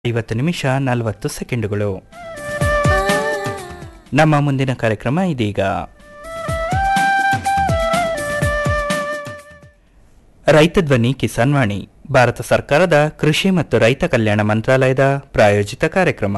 ಐವತ್ತು ನಿಮಿಷ ನಲವತ್ತು ಸೆಕೆಂಡುಗಳು ನಮ್ಮ ಮುಂದಿನ ಕಾರ್ಯಕ್ರಮ ಇದೀಗ ರೈತ ಧ್ವನಿ ಕಿಸಾನ್ ವಾಣಿ ಭಾರತ ಸರ್ಕಾರದ ಕೃಷಿ ಮತ್ತು ರೈತ ಕಲ್ಯಾಣ ಮಂತ್ರಾಲಯದ ಪ್ರಾಯೋಜಿತ ಕಾರ್ಯಕ್ರಮ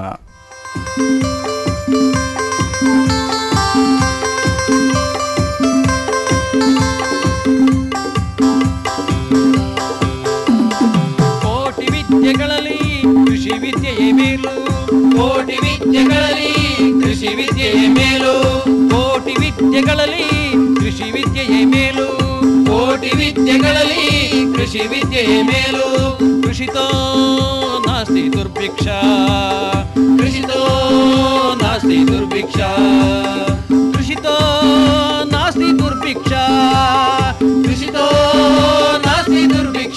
ಕೋಟಿ ವಿದ್ಯೆಗಳಲ್ಲಿ ಕೃಷಿ ವಿದ್ಯೆಯೇ ಮೇಲು ಕೋಟಿ ವಿದ್ಯೆಗಳಲ್ಲಿ ಕೃಷಿ ವಿದ್ಯೆಯೇ ಮೇಲು ಕೋಟಿ ವಿದ್ಯೆಗಳಲ್ಲಿ ಕೃಷಿ ವಿದ್ಯೆಯೇ ಮೇಲು ಕೋಟಿ ವಿದ್ಯೆಗಳಲ್ಲಿ ಕೃಷಿ ವಿದ್ಯೆಯೇ ಮೇಲು ಕೃಷಿತೋ ನಾಸ್ತಿ ದುರ್ಭಿಕ್ಷ ಕೃಷಿತೋ ನಾಸ್ತಿ ದುರ್ಭಿಕ್ಷ ಕೃಷಿತೋ ನಾಸ್ತಿ ದುರ್ಭಿಕ್ಷ ಕೃಷಿತೋ ನಾಸ್ತಿ ದುರ್ಭಿಕ್ಷ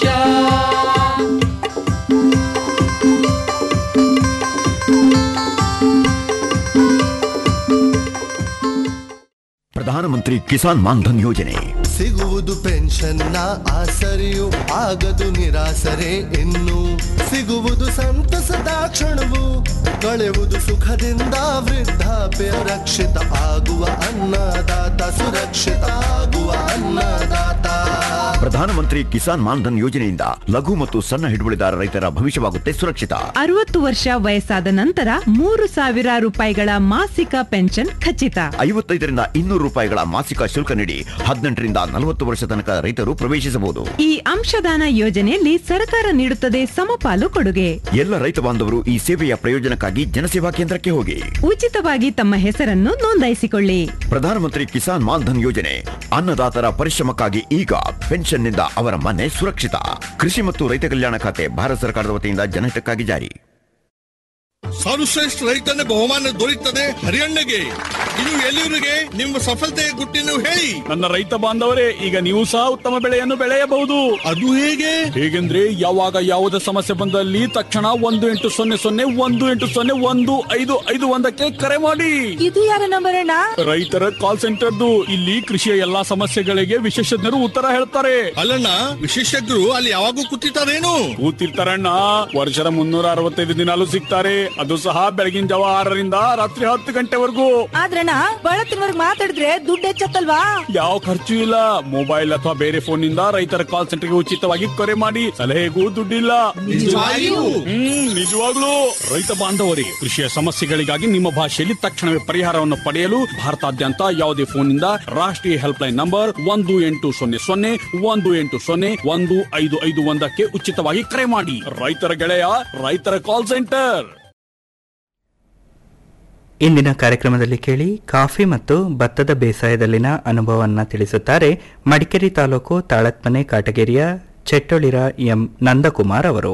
ಪ್ರಧಾನಮಂತ್ರಿ ಕಿಸಾನ್ ಮಾನ್ಧನ್ ಯೋಜನೆ ಸಿಗುವುದು ಪೆನ್ಷನ್ನ ಆಸರೆಯು ಆಗದು ನಿರಾಸರೆ ಇನ್ನು ಸಿಗುವುದು ಸಂತಸದ ಕ್ಷಣವು ಕಳೆಯುವುದು ಸುಖದಿಂದ ವೃದ್ಧಾಪ್ಯ ರಕ್ಷಿತ ಆಗುವ ಅನ್ನದಾತ ಸುರಕ್ಷಿತ ಆಗುವ ಅನ್ನದಾತ ಪ್ರಧಾನಮಂತ್ರಿ ಕಿಸಾನ್ ಮಾನ್ಧನ್ ಯೋಜನೆಯಿಂದ ಲಘು ಮತ್ತು ಸಣ್ಣ ಹಿಡುವಳಿದಾರ ರೈತರ ಭವಿಷ್ಯವಾಗುತ್ತೆ ಸುರಕ್ಷಿತ ಅರವತ್ತು ವರ್ಷ ವಯಸ್ಸಾದ ನಂತರ ಮೂರು ಸಾವಿರ ರೂಪಾಯಿಗಳ ಮಾಸಿಕ ಪೆನ್ಷನ್ ಖಚಿತ ಐವತ್ತೈದರಿಂದ ಇನ್ನೂರು ರೂಪಾಯಿಗಳ ಮಾಸಿಕ ಶುಲ್ಕ ನೀಡಿ ಹದಿನೆಂಟರಿಂದ ನಲವತ್ತು ವರ್ಷ ತನಕ ರೈತರು ಪ್ರವೇಶಿಸಬಹುದು ಈ ಅಂಶದಾನ ಯೋಜನೆಯಲ್ಲಿ ಸರ್ಕಾರ ನೀಡುತ್ತದೆ ಸಮಪಾಲು ಕೊಡುಗೆ ಎಲ್ಲ ರೈತ ಬಾಂಧವರು ಈ ಸೇವೆಯ ಪ್ರಯೋಜನಕ್ಕಾಗಿ ಜನಸೇವಾ ಕೇಂದ್ರಕ್ಕೆ ಹೋಗಿ ಉಚಿತವಾಗಿ ತಮ್ಮ ಹೆಸರನ್ನು ನೋಂದಾಯಿಸಿಕೊಳ್ಳಿ ಪ್ರಧಾನಮಂತ್ರಿ ಕಿಸಾನ್ ಮಾನ್ಧನ್ ಯೋಜನೆ ಅನ್ನದಾತರ ಪರಿಶ್ರಮಕ್ಕಾಗಿ ಈಗ ಪೆನ್ಷನ್ನಿಂದ ಅವರ ಮನೆ ಸುರಕ್ಷಿತ ಕೃಷಿ ಮತ್ತು ರೈತ ಕಲ್ಯಾಣ ಖಾತೆ ಭಾರತ ಸರ್ಕಾರದ ವತಿಯಿಂದ ಜನಹಿತಕ್ಕಾಗಿ ಜಾರಿ ಸರ್ವಶ್ರೇಷ್ಠ ರೈತನ ಬಹುಮಾನ ದೊರೆಯುತ್ತದೆ ಹರಿಯಣ್ಣಗೆ ಇದು ಎಲ್ಲಿವರಿಗೆ ನಿಮ್ಮ ಸಫಲತೆಯ ಗುಟ್ಟಿನ ಹೇಳಿ ನನ್ನ ರೈತ ಬಾಂಧವರೇ ಈಗ ನೀವು ಸಹ ಉತ್ತಮ ಬೆಳೆಯನ್ನು ಬೆಳೆಯಬಹುದು ಅದು ಹೇಗೆ ಹೇಗೆಂದ್ರೆ ಯಾವಾಗ ಯಾವುದೇ ಸಮಸ್ಯೆ ಬಂದಲ್ಲಿ ತಕ್ಷಣ ಒಂದು ಎಂಟು ಸೊನ್ನೆ ಸೊನ್ನೆ ಒಂದು ಎಂಟು ಸೊನ್ನೆ ಒಂದು ಐದು ಐದು ಒಂದಕ್ಕೆ ಕರೆ ಮಾಡಿ ಇದು ಯಾರ ನಂಬರ್ ಅಣ್ಣ ರೈತರ ಕಾಲ್ ಸೆಂಟರ್ದು ಇಲ್ಲಿ ಕೃಷಿಯ ಎಲ್ಲಾ ಸಮಸ್ಯೆಗಳಿಗೆ ವಿಶೇಷಜ್ಞರು ಉತ್ತರ ಹೇಳ್ತಾರೆ ಅಲ್ಲಣ್ಣ ವಿಶೇಷಜ್ಞರು ಅಲ್ಲಿ ಯಾವಾಗೂ ಕೂತಿರ್ತಾರೇನು ಕೂತಿರ್ತಾರಣ್ಣ ವರ್ಷದ ಮುನ್ನೂರ ಅರವತ್ತೈದು ದಿನಾಲು ಸಿಗ್ತಾರೆ ಅದು ಸಹ ಬೆಳಗಿನ ಜಾವ ಆರರಿಂದ ರಾತ್ರಿ ಹತ್ತು ಗಂಟೆವರೆಗೂ ಆದ್ರಣ್ಣ ಬಳತ್ತಿನವರ್ಗ್ ಮಾತಾಡಿದ್ರೆ ದುಡ್ಡು ಹೆಚ್ಚತ್ತಲ್ವಾ ಯಾವ ಖರ್ಚು ಇಲ್ಲ ಮೊಬೈಲ್ ಅಥವಾ ಬೇರೆ ಫೋನ್ ನಿಂದ ರೈತರ ಕಾಲ್ ಸೆಂಟರ್ಗೆ ಉಚಿತವಾಗಿ ಕರೆ ಮಾಡಿ ಸಲಹೆಗೂ ದುಡ್ಡಿಲ್ಲ ನಿಜವಾಗಿಯೂ? ಹ್ಮ್ ನಿಜವಾಗ್ಲೂ ರೈತ ಬಾಂಧವರಿಗೆ ಕೃಷಿಯ ಸಮಸ್ಯೆಗಳಿಗಾಗಿ ನಿಮ್ಮ ಭಾಷೆಯಲ್ಲಿ ತಕ್ಷಣವೇ ಪರಿಹಾರವನ್ನು ಪಡೆಯಲು ಭಾರತಾದ್ಯಂತ ಯಾವುದೇ ಫೋನ್ ನಿಂದ ರಾಷ್ಟ್ರೀಯ ಹೆಲ್ಪ್ ಲೈನ್ ನಂಬರ್ ಒಂದು ಎಂಟು ಸೊನ್ನೆ ಸೊನ್ನೆ ಒಂದು ಎಂಟು ಸೊನ್ನೆ ಒಂದು ಐದು ಐದು ಒಂದಕ್ಕೆ ಉಚಿತವಾಗಿ ಕರೆ ಮಾಡಿ ರೈತರ ಗೆಳೆಯ ರೈತರ ಕಾಲ್ ಸೆಂಟರ್ ಇಂದಿನ ಕಾರ್ಯಕ್ರಮದಲ್ಲಿ ಕೇಳಿ ಕಾಫಿ ಮತ್ತು ಭತ್ತದ ಬೇಸಾಯದಲ್ಲಿನ ಅನುಭವವನ್ನು ತಿಳಿಸುತ್ತಾರೆ ಮಡಿಕೇರಿ ತಾಲೂಕು ತಾಳತ್ಮನೆ ಕಾಟಗೇರಿಯ ಚೆಟ್ಟೊಳಿರ ಎಂ ನಂದಕುಮಾರ್ ಅವರು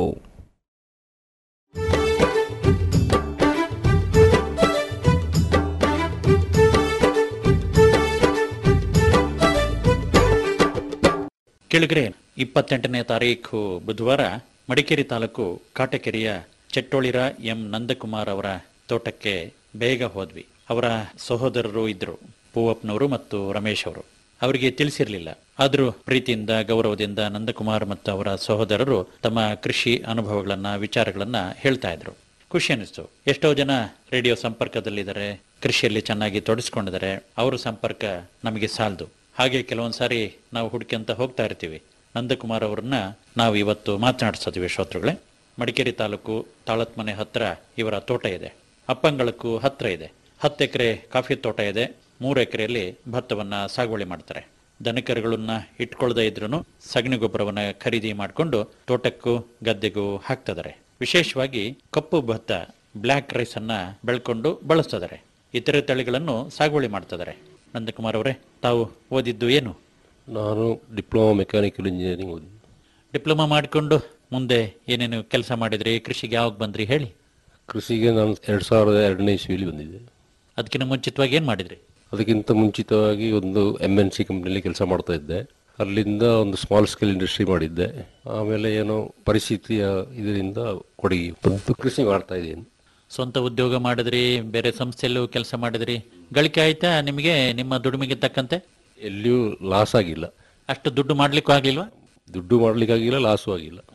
ಕೆಳಗರೆ ಇಪ್ಪತ್ತೆಂಟನೇ ತಾರೀಖು ಬುಧವಾರ ಮಡಿಕೇರಿ ತಾಲೂಕು ಕಾಟಕೆರೆಯ ಚೆಟ್ಟೊಳಿರ ಎಂ ನಂದಕುಮಾರ್ ಅವರ ತೋಟಕ್ಕೆ ಬೇಗ ಹೋದ್ವಿ ಅವರ ಸಹೋದರರು ಇದ್ರು ಪೂವಪ್ಪನವರು ಮತ್ತು ರಮೇಶ್ ಅವರು ಅವರಿಗೆ ತಿಳಿಸಿರ್ಲಿಲ್ಲ ಆದರೂ ಪ್ರೀತಿಯಿಂದ ಗೌರವದಿಂದ ನಂದಕುಮಾರ್ ಮತ್ತು ಅವರ ಸಹೋದರರು ತಮ್ಮ ಕೃಷಿ ಅನುಭವಗಳನ್ನ ವಿಚಾರಗಳನ್ನ ಹೇಳ್ತಾ ಇದ್ರು ಖುಷಿ ಅನಿಸ್ತು ಎಷ್ಟೋ ಜನ ರೇಡಿಯೋ ಸಂಪರ್ಕದಲ್ಲಿದ್ದಾರೆ ಕೃಷಿಯಲ್ಲಿ ಚೆನ್ನಾಗಿ ತೊಡಸ್ಕೊಂಡಿದ್ದಾರೆ ಅವರ ಸಂಪರ್ಕ ನಮಗೆ ಸಾಲದು ಹಾಗೆ ಕೆಲವೊಂದು ಸಾರಿ ನಾವು ಹುಡುಕಂತ ಹೋಗ್ತಾ ಇರ್ತೀವಿ ನಂದಕುಮಾರ್ ಅವರನ್ನ ನಾವು ಇವತ್ತು ಮಾತನಾಡಿಸ್ತೀವಿ ಶ್ರೋತೃಗಳೇ ಮಡಿಕೇರಿ ತಾಲೂಕು ತಾಳತ್ಮನೆ ಹತ್ರ ಇವರ ತೋಟ ಇದೆ ಅಪ್ಪಂಗಳಕ್ಕೂ ಹತ್ರ ಇದೆ ಹತ್ತು ಎಕರೆ ಕಾಫಿ ತೋಟ ಇದೆ ಮೂರು ಎಕರೆಯಲ್ಲಿ ಭತ್ತವನ್ನ ಸಾಗುವಳಿ ಮಾಡ್ತಾರೆ ದನಕರುಗಳನ್ನ ಇಟ್ಕೊಳ್ಳದೆ ಇದ್ರೂ ಸಗಣಿ ಗೊಬ್ಬರವನ್ನ ಖರೀದಿ ಮಾಡಿಕೊಂಡು ತೋಟಕ್ಕೂ ಗದ್ದೆಗೂ ಹಾಕ್ತಿದ್ದಾರೆ ವಿಶೇಷವಾಗಿ ಕಪ್ಪು ಭತ್ತ ಬ್ಲ್ಯಾಕ್ ರೈಸ್ ಅನ್ನ ಬೆಳ್ಕೊಂಡು ಬಳಸ್ತಿದ್ದಾರೆ ಇತರೆ ತಳಿಗಳನ್ನು ಸಾಗುವಳಿ ಮಾಡ್ತಿದ್ದಾರೆ ನಂದಕುಮಾರ್ ಅವರೇ ತಾವು ಓದಿದ್ದು ಏನು ನಾನು ಡಿಪ್ಲೊಮಾ ಮೆಕ್ಯಾನಿಕಲ್ ಇಂಜಿನಿಯರಿಂಗ್ ಓದಿದ್ದು ಡಿಪ್ಲೊಮಾ ಮಾಡಿಕೊಂಡು ಮುಂದೆ ಏನೇನು ಕೆಲಸ ಮಾಡಿದ್ರಿ ಕೃಷಿಗೆ ಯಾವಾಗ ಬಂದ್ರಿ ಹೇಳಿ ಕೃಷಿಗೆ ನಾನು ಎರಡು ಸಾವಿರದ ಎರಡನೇ ಇಸ್ವಿಲಿ ಬಂದಿದ್ದೆ ಅದಕ್ಕಿಂತ ಮುಂಚಿತವಾಗಿ ಏನು ಮಾಡಿದ್ರಿ ಅದಕ್ಕಿಂತ ಮುಂಚಿತವಾಗಿ ಒಂದು ಎಮ್ ಎನ್ ಸಿ ಕಂಪ್ನಿಯಲ್ಲಿ ಕೆಲಸ ಮಾಡ್ತಾ ಇದ್ದೆ ಅಲ್ಲಿಂದ ಒಂದು ಸ್ಮಾಲ್ ಸ್ಕೇಲ್ ಇಂಡಸ್ಟ್ರಿ ಮಾಡಿದ್ದೆ ಆಮೇಲೆ ಏನೋ ಪರಿಸ್ಥಿತಿಯ ಇದರಿಂದ ಕೊಡಗಿ ಬಂದು ಕೃಷಿ ಮಾಡ್ತಾ ಇದ್ದೀನಿ ಸ್ವಂತ ಉದ್ಯೋಗ ಮಾಡಿದ್ರಿ ಬೇರೆ ಸಂಸ್ಥೆಯಲ್ಲೂ ಕೆಲಸ ಮಾಡಿದ್ರಿ ಗಳಿಕೆ ಆಯ್ತಾ ನಿಮಗೆ ನಿಮ್ಮ ದುಡಿಮೆಗೆ ತಕ್ಕಂತೆ ಎಲ್ಲಿಯೂ ಲಾಸ್ ಆಗಿಲ್ಲ ಅಷ್ಟು ದುಡ್ಡು ಮಾಡ್ಲಿಕ್ಕೂ ಆಗ್ಲಿಲ್ವಾ ದುಡ್ಡು ಮಾಡ್ಲಿಕ್ಕಾಗಿಲ್ಲ ಲಾಸು ಆಗಿಲ್ಲ